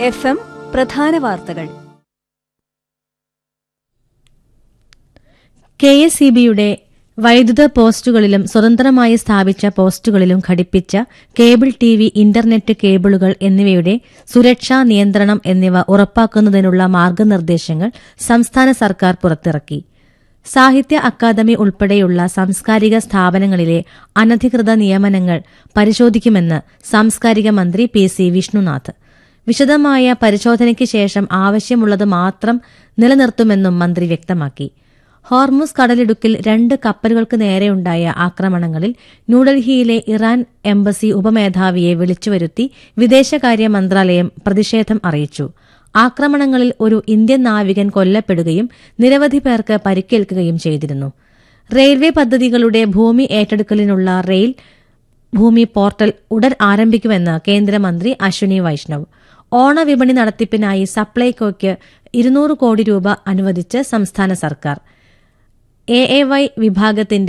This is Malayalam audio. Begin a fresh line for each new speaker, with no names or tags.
എഫ് എം പ്രധാന വാർത്തകൾ
കെ എസ് ഇ ബിയുടെ വൈദ്യുത പോസ്റ്റുകളിലും സ്വതന്ത്രമായി സ്ഥാപിച്ച പോസ്റ്റുകളിലും ഘടിപ്പിച്ച കേബിൾ ടി വി ഇന്റർനെറ്റ് കേബിളുകൾ എന്നിവയുടെ സുരക്ഷാ നിയന്ത്രണം എന്നിവ ഉറപ്പാക്കുന്നതിനുള്ള മാർഗനിർദ്ദേശങ്ങൾ സംസ്ഥാന സർക്കാർ പുറത്തിറക്കി സാഹിത്യ അക്കാദമി ഉൾപ്പെടെയുള്ള സാംസ്കാരിക സ്ഥാപനങ്ങളിലെ അനധികൃത നിയമനങ്ങൾ പരിശോധിക്കുമെന്ന് സാംസ്കാരിക മന്ത്രി പി സി വിഷ്ണുനാഥ് വിശദമായ പരിശോധനയ്ക്ക് ശേഷം ആവശ്യമുള്ളത് മാത്രം നിലനിർത്തുമെന്നും മന്ത്രി വ്യക്തമാക്കി ഹോർമുസ് കടലിടുക്കിൽ രണ്ട് കപ്പലുകൾക്ക് നേരെയുണ്ടായ ആക്രമണങ്ങളിൽ ന്യൂഡൽഹിയിലെ ഇറാൻ എംബസി ഉപമേധാവിയെ വിളിച്ചുവരുത്തി വിദേശകാര്യ മന്ത്രാലയം പ്രതിഷേധം അറിയിച്ചു ആക്രമണങ്ങളിൽ ഒരു ഇന്ത്യൻ നാവികൻ കൊല്ലപ്പെടുകയും നിരവധി പേർക്ക് പരിക്കേൽക്കുകയും ചെയ്തിരുന്നു റെയിൽവേ പദ്ധതികളുടെ ഭൂമി ഏറ്റെടുക്കലിനുള്ള റെയിൽ ഭൂമി പോർട്ടൽ ഉടൻ ആരംഭിക്കുമെന്ന് കേന്ദ്രമന്ത്രി അശ്വിനി വൈഷ്ണവ് ഓണവിപണി നടത്തിപ്പിനായി സപ്ലൈകോയ്ക്ക് ഇരുന്നൂറ് കോടി രൂപ അനുവദിച്ച് സംസ്ഥാന സർക്കാർ എ എ വൈ വിഭാഗത്തിന്റെ